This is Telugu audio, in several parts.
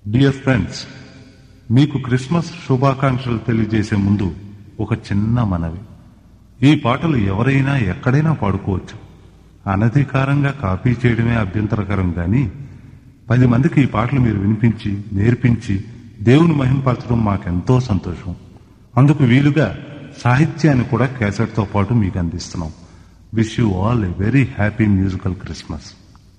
డియర్ ఫ్రెండ్స్ మీకు క్రిస్మస్ శుభాకాంక్షలు తెలియజేసే ముందు ఒక చిన్న మనవి ఈ పాటలు ఎవరైనా ఎక్కడైనా పాడుకోవచ్చు అనధికారంగా కాపీ చేయడమే అభ్యంతరకరం గాని పది మందికి ఈ పాటలు మీరు వినిపించి నేర్పించి దేవుని మహింపరచడం మాకెంతో సంతోషం అందుకు వీలుగా సాహిత్యాన్ని కూడా క్యాసెట్తో పాటు మీకు అందిస్తున్నాం wish you all a very happy musical Christmas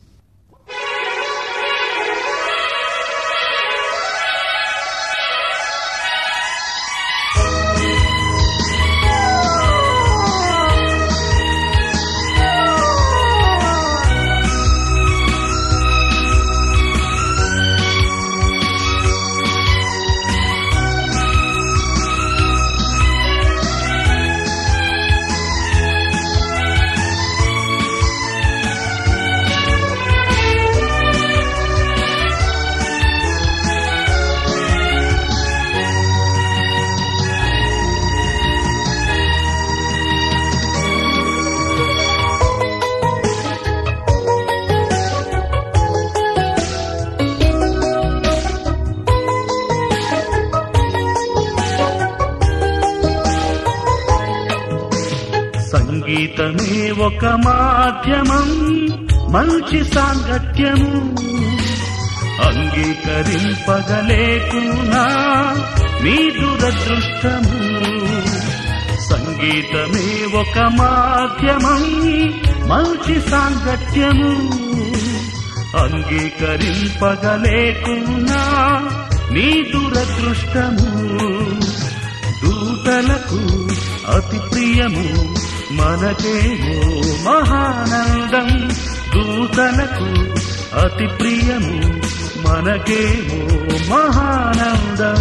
సంగీతమే ఒక మాధ్యమం మంచి సాంగత్యము అంగీకరింపగలేకునా మీ దురదృష్టము సంగీతమే ఒక మాధ్యమం మంచి సాంగత్యము అంగీకరింపగలేకునా నీ దురదృష్టము దూతలకు అతి ప్రియము మనకేమో మహానందం దూతలకు అతి ప్రియము మనకేమో మహానందం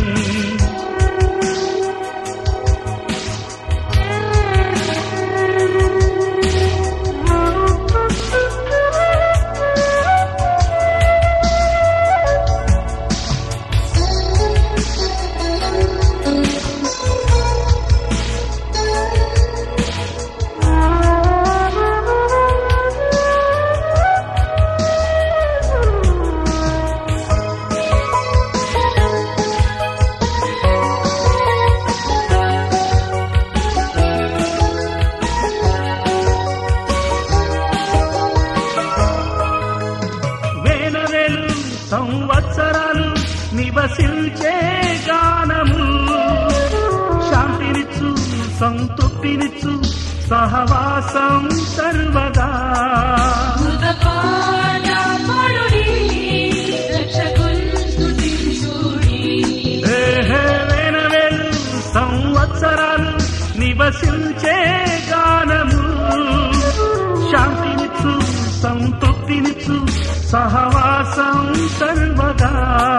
వేనవేలు సంవత్సరాలు నివసించే గానము శాంతినిచ్చు సంతృప్తినిచ్చు సహవాసం సర్వదా మృతపాడపడుడి, రక్షకుని స్తుతించుడి. ఏహే వేనవేలు సంవత్సరాలు నివసించే గానము శాంతినిచ్చు సంతృప్తినిచ్చు సహవాసం సర్వదా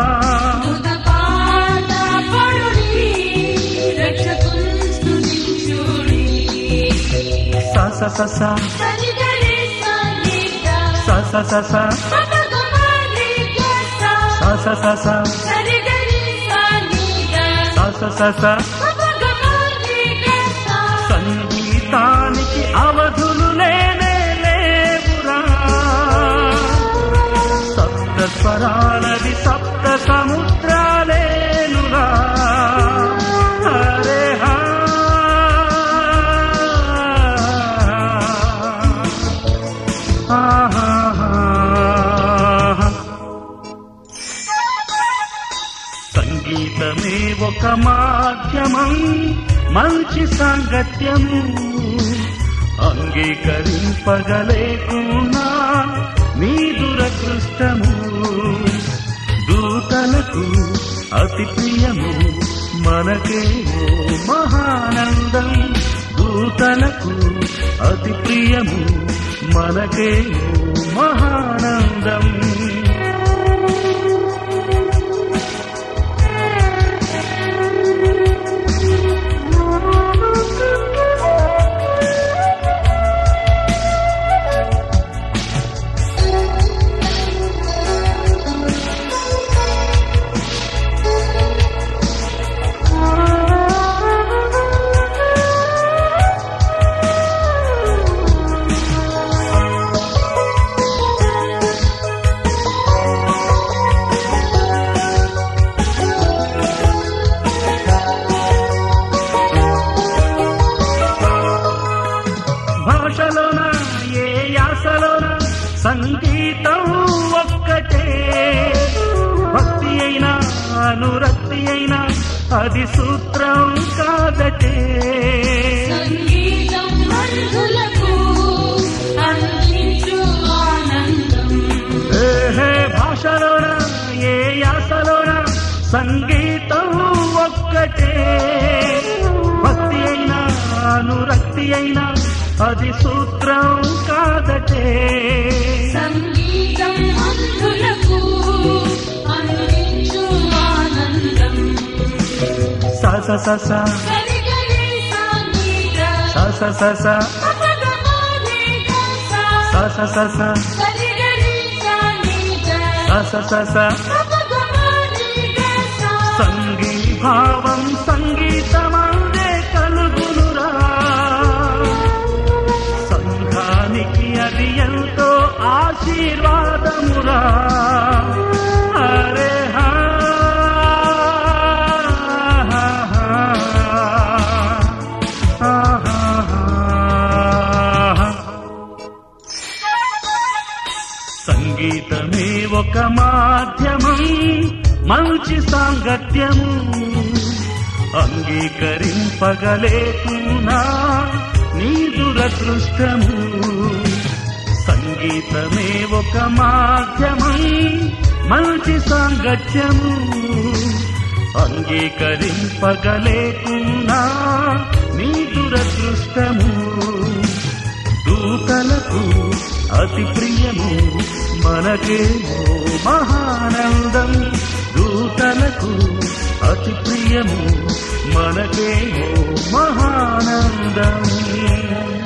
మృతపాడపడుడి, రక్షకుని స్తుతించుడి. స స స స సరిగరి సంగీత, స స స స పదగమరిగస. స స స స సరిగరి సంగీత, స స స స పదగమరిగస. సంగీతానికి అవధులు లేనే లేవురా సప్త స్వరాలది సప్త సముద్రాలేనురా హరే హా ఆహా సంగీతమే ఒక మాధ్యమం మంచి సాంగత్యము అంగీకరింపగలేకున్నా నీ దురదృష్టము దూతలకు అతి ప్రియము మనకేమో మహానందం దూతలకు అతి ప్రియము మనకేమో మహానందం ఆ అయినా అది సూత్రం కాదటే సంగీతం బంధులకు అందించు ఆనందం ఏహే భాషలోన ఏ యాసలోన సంగీతం ఒక్కటే భక్తి అయినా అనురక్తి అయినా అది సూత్రం కాదటే సంగీతం బంధులకు అందించు ఆనందం స స స స సరిగరి సంగీత స స స స పదమాని స స స స సరిగరి సంగీత స స స స పదమాని సంగీభావం సంగీతమందే కలుగునురా సంఘానికి అది ఎంతో ఆశీర్వాదమురా అరే హా, హా, హా, హా, హా. సంగీతమే ఒక మాధ్యమం మంచి సాంగత్యము అంగీకరింపగలేకున్నా నీ దురదృష్టము సంగీతమే ఒక మాధ్యమం మంచి సాంగత్యము అంగీకరింపగలేకున్నా నీ దురదృష్టము దూతలకు అతి ప్రియము మనకేమో మహానందం దూతలకు అతి ప్రియము మనకేమో మహానందం